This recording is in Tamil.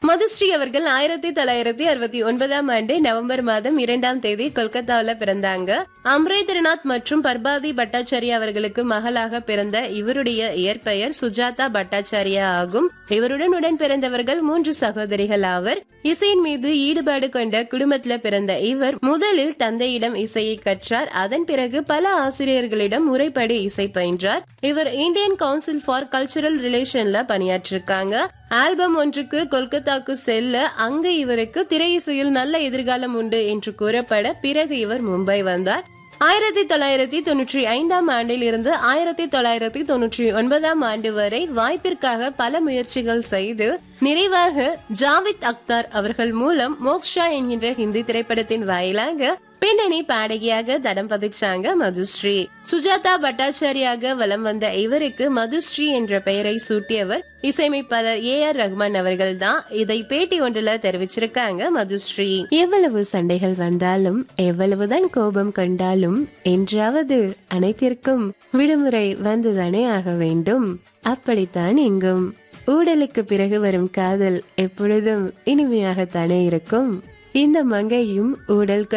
மதுஸ்ரீ அவர்கள் ஆயிரத்தி தொள்ளாயிரத்தி அறுபத்தி ஒன்பதாம் ஆண்டு நவம்பர் மாதம் இரண்டாம் தேதி கொல்கத்தாவுல பிறந்தாங்க அம்ரேந்திரநாத் மற்றும் பர்பாதி பட்டாச்சாரியா அவர்களுக்கு மகளாக பிறந்த இவருடைய இயற்பெயர் சுஜாதா பட்டாச்சாரியா ஆகும் இவருடன் உடன் பிறந்தவர்கள் மூன்று சகோதரிகள் ஆவர் இசையின் மீது ஈடுபாடு கொண்ட குடும்பத்துல பிறந்த இவர் முதலில் தந்தையிடம் இசையை கற்றார் அதன் பிறகு பல ஆசிரியர்களிடம் முறைப்படி இசை பயின்றார் இவர் இந்தியன் கவுன்சில் ஃபார் கல்ச்சரல் ரிலேஷன்ல பணியாற்றிருக்காங்க ஆல்பம் ஒன்றுக்கு கொல்கத்தாக்கு செல்ல அங்கு இவருக்கு திரை இசையில் நல்ல எதிர்காலம் உண்டு என்று கூறப்பட பிறகு இவர் மும்பை வந்தார் ஆயிரத்தி தொள்ளாயிரத்தி தொண்ணூற்றி ஐந்தாம் ஆண்டில் இருந்து ஆயிரத்தி தொள்ளாயிரத்தி தொண்ணூற்றி ஒன்பதாம் ஆண்டு வரை வாய்ப்பிற்காக பல முயற்சிகள் செய்து நிறைவாக ஜாவித் அக்தார் அவர்கள் மூலம் மோக்ஷா என்கின்ற ஹிந்தி திரைப்படத்தின் வாயிலாக பின்னணி பாடகியாக தடம் பதிச்சாங்க மதுஸ்ரீ சுஜாதா பட்டாச்சாரியாக வலம் வந்த இவருக்கு மதுஸ்ரீ என்ற பெயரை சூட்டியவர் இசையமைப்பாளர் ஏ ஆர் ரஹ்மான் அவர்கள் தான் இதை பேட்டி ஒன்றுல தெரிவிச்சிருக்காங்க மதுஸ்ரீ எவ்வளவு சண்டைகள் வந்தாலும் எவ்வளவுதான் கோபம் கொண்டாலும் என்றாவது அனைத்திற்கும் விடுமுறை வந்துதானே ஆக வேண்டும் அப்படித்தான் இங்கும் ஊடலுக்கு பிறகு வரும் காதல் எப்பொழுதும் இனிமையாகத்தானே இருக்கும் இந்த மங்கையும் ஊடல்